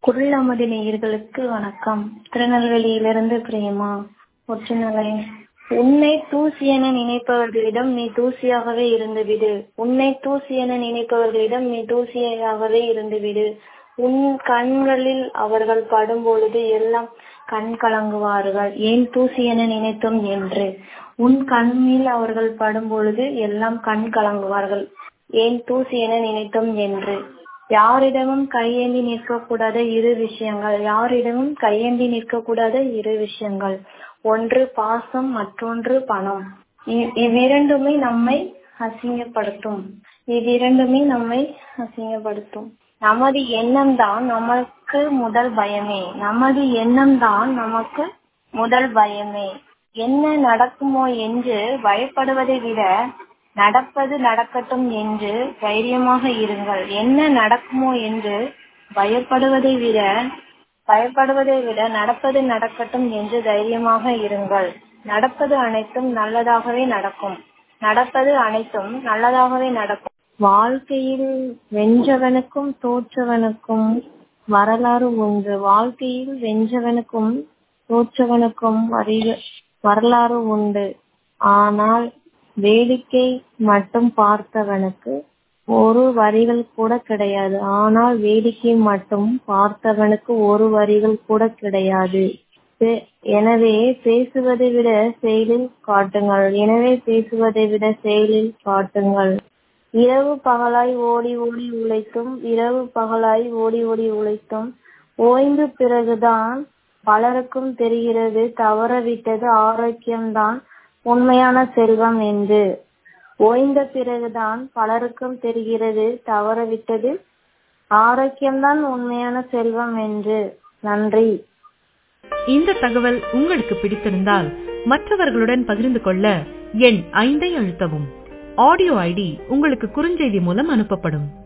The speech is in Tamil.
குரல் நமது நேயர்களுக்கு வணக்கம் திருநெல்வேலியிலிருந்து பிரேமா ஒற்றுநிலை உன்னை தூசி என நினைப்பவர்களிடம் நீ தூசியாகவே இருந்துவிடு உன்னை தூசி என நினைப்பவர்களிடம் நீ தூசியாகவே இருந்துவிடு உன் கண்களில் அவர்கள் படும் பொழுது எல்லாம் கண் கலங்குவார்கள் ஏன் தூசி என நினைத்தோம் என்று உன் கண்ணில் அவர்கள் படும் பொழுது எல்லாம் கண் கலங்குவார்கள் ஏன் தூசி என நினைத்தோம் என்று யாரிடமும் கையேந்தி நிற்கக்கூடாத இரு விஷயங்கள் யாரிடமும் கையேந்தி நிற்கக்கூடாத இரு விஷயங்கள் ஒன்று பாசம் மற்றொன்று பணம் இ- இவ்விரண்டுமே நம்மை அசிங்கப்படுத்தும் இவ்விரண்டுமே நம்மை அசிங்கப்படுத்தும் நமது எண்ணம் தான் நமக்கு முதல் பயமே நமது எண்ணம் தான் நமக்கு முதல் பயமே என்ன நடக்குமோ என்று பயப்படுவதை விட நடப்பது நடக்கட்டும் என்று தைரியமாக இருங்கள் என்ன நடக்குமோ என்று பயப்படுவதை விட பயப்படுவதை விட நடப்பது நடக்கட்டும் என்று தைரியமாக இருங்கள் நடப்பது அனைத்தும் நல்லதாகவே நடக்கும் நடப்பது அனைத்தும் நல்லதாகவே நடக்கும் வாழ்க்கையில் வென்றவனுக்கும் தோற்றவனுக்கும் வரலாறு உண்டு வாழ்க்கையில் வென்றவனுக்கும் தோற்றவனுக்கும் வரி- வரலாறு உண்டு ஆனால் வேடிக்கை மட்டும் பார்த்தவனுக்கு ஒரு வரிகள் கூட கிடையாது ஆனால் வேடிக்கை மட்டும் பார்த்தவனுக்கு ஒரு வரிகள் கூட கிடையாது பே- எனவே பேசுவதை விட செயலில் காட்டுங்கள் எனவே பேசுவதை விட செயலில் காட்டுங்கள் இரவு பகலாய் ஓடி ஓடி உழைத்தும் இரவு பகலாய் ஓடி ஓடி உழைத்தும் ஓய்ந்த பிறகுதான் பலருக்கும் தெரிகிறது தவறவிட்டது ஆரோக்கியம்தான் உண்மையான செல்வம் என்று ஓய்ந்த பிறகுதான் பலருக்கும் தெரிகிறது தவறவிட்டது ஆரோக்கியம்தான் உண்மையான செல்வம் என்று நன்றி இந்த தகவல் உங்களுக்கு பிடித்திருந்தால் மற்றவர்களுடன் பகிர்ந்து கொள்ள எண் ஐந்தை அழுத்தவும் ஆடியோ ஐடி உங்களுக்கு குறுஞ்செய்தி மூலம் அனுப்பப்படும்